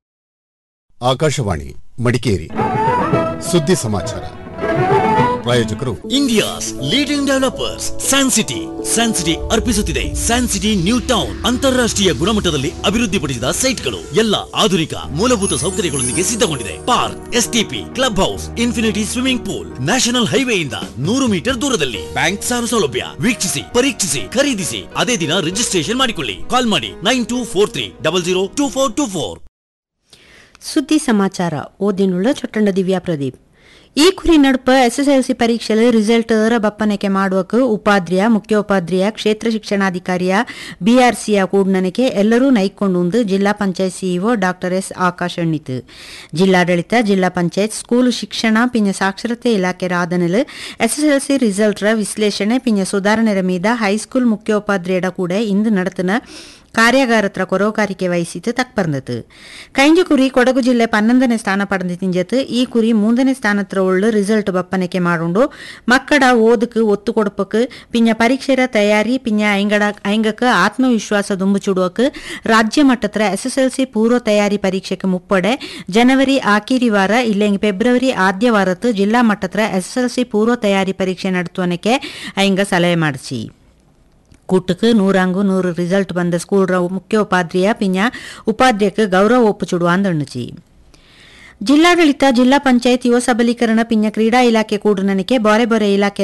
ಆಕಾಶವಾಣಿ ಮಡಿಕೇರಿ ಸುದ್ದಿ ಸಮಾಚಾರ ಪ್ರಾಯೋಜಕರು India's leading developers Sancity Sancity ಅರ್ಪಿಸುತ್ತಿದೆ ಸ್ಯಾನ್ಸಿಟಿ ನ್ಯೂ ಟೌನ್ ಅಂತಾರಾಷ್ಟ್ರೀಯ ಗುಣಮಟ್ಟದಲ್ಲಿ ಅಭಿವೃದ್ಧಿಪಡಿಸಿದ ಸೈಟ್ಗಳು ಎಲ್ಲ ಆಧುನಿಕ ಮೂಲಭೂತ ಸೌಕರ್ಯಗಳೊಂದಿಗೆ ಸಿದ್ಧಗೊಂಡಿದೆ park STP club house infinity swimming pool national ಹೈವೇಯಿಂದ ನೂರು ಮೀಟರ್ ದೂರದಲ್ಲಿ ಬ್ಯಾಂಕ್ ಸಾಲ ಸೌಲಭ್ಯ ವೀಕ್ಷಿಸಿ ಪರೀಕ್ಷಿಸಿ ಖರೀದಿಸಿ ಅದೇ ದಿನ ರಿಜಿಸ್ಟ್ರೇಷನ್ ಮಾಡಿಕೊಳ್ಳಿ ಕಾಲ್ ಮಾಡಿ nine two four three double zero two four two four ಸುದ್ದಿ ಸಮಾಚಾರ ಓದಿನುಳ್ಳ ಚೊಟ್ಟಂಡ ದಿವ್ಯಾ ಪ್ರದೀಪ್ ಈ ಕುರಿ ನಡುಪ ಎಸ್ಎಸ್ಎಲ್ಸಿ ಪರೀಕ್ಷೆಯಲ್ಲಿ ರಿಸಲ್ಟ್ ಬಪ್ಪನಕೆ ಮಾಡುವಕ್ಕೆ ಉಪಾಧ್ರಿಯ ಮುಖ್ಯೋಪಾಧ್ರಿಯ ಕ್ಷೇತ್ರ ಶಿಕ್ಷಣಾಧಿಕಾರಿಯ ಬಿಆರ್ಸಿಯ ಕೂಡ್ನನಕ್ಕೆ ಎಲ್ಲರೂ ನೈಕೊಂಡು zilla panchayat CEO doctor S Akash ಎಣ್ಣಿತು ಜಿಲ್ಲಾಡಳಿತ ಜಿಲ್ಲಾ ಪಂಚಾಯತ್ ಸ್ಕೂಲ್ ಶಿಕ್ಷಣ ಪಿಂಜ ಸಾಕ್ಷರತೆ ಇಲಾಖೆ ರಾಧನಲು ಎಸ್ಎಸ್ಎಲ್ಸಿ ರಿಸಲ್ಟ್ ವಿಶ್ಲೇಷಣೆ ಪಿಂಜ ಸುಧಾರಣೆ ಮೀದ ಹೈಸ್ಕೂಲ್ ಮುಖ್ಯೋಪಾಧ್ರಿಯಡ ಕೂಡ ಇಂದು நடத்தின ಕಾರ್ಯಾಗಾರತ್ರ ಕೊರೋಕಾರಿಕೆ ವಹಿಸಿತು ತಕ್ಪರ್ನತು ಕೈಂಜ ಕುರಿ ಕೊಡಗು ಜಿಲ್ಲೆ ಪನ್ನೊಂದನೇ ಸ್ಥಾನ ಪಡೆದು ತಿಂಜತ್ ಈ ಕುರಿ ಮೂಂದನೇ ಸ್ಥಾನತ್ರ ಉಳ್ಳು ರಿಸಲ್ಟ್ ಬಪ್ಪನಕೆ ಮಾಡುಂಡು ಮಕ್ಕಳ ಓದಕ್ಕೆ ಒತ್ತು ಕೊಡಪಕ್ಕೆ ಪಿಂಜ ಪರೀಕ್ಷೆರ ತಯಾರಿ ಪಿಂಜ ಐಂಗಡ ಐಂಗಕ್ಕೆ ಆತ್ಮವಿಶ್ವಾಸ ದುಂಬುಚುಡುವಕ್ಕೆ ರಾಜ್ಯ ಮಟ್ಟತ್ರ ಎಸ್ಎಸ್ಎಲ್ಸಿ ಪೂರ್ವ ತಯಾರಿ ಪರೀಕ್ಷೆಗೆ ಮುಪ್ಪಡೆ ಜನವರಿ ಆಕಿರಿ ವಾರ ಇಲ್ಲೆಂಗ್ ಫೆಬ್ರವರಿ ಆದ್ಯ ವಾರತ್ತು ಜಿಲ್ಲಾ ಮಟ್ಟತ್ರ ಎಸ್ಎಸ್ಎಲ್ಸಿ ಪೂರ್ವ ತಯಾರಿ ಪರೀಕ್ಷೆ ನಡೆಸುವನಕ್ಕೆ ಐಂಗ ಸಲಹೆ ಮಾಡಿಸಿ ಕೂಟಕ್ಕೆ ನೂರಾಂಗು ನೂರು ರಿಸಲ್ಟ್ ಬಂದ ಸ್ಕೂಲ್ ಮುಖ್ಯೋಪಾಧ್ರಿಯ ಪಿಂಜ ಉಪಾಧ್ಯಕ್ಕೆ ಗೌರವ ಒಪ್ಪುಚುಡುವ ಅಂದಣ್ಣಚಿ ಜಿಲ್ಲಾಡಳಿತ ಜಿಲ್ಲಾ ಪಂಚಾಯತ್ ಯುವ ಸಬಲೀಕರಣ ಪಿಂಜ ಕ್ರೀಡಾ ಇಲಾಖೆ ಕೂಡುನನಿಕೆ ಬಾರೆ ಬೊರೆ ಇಲಾಖೆ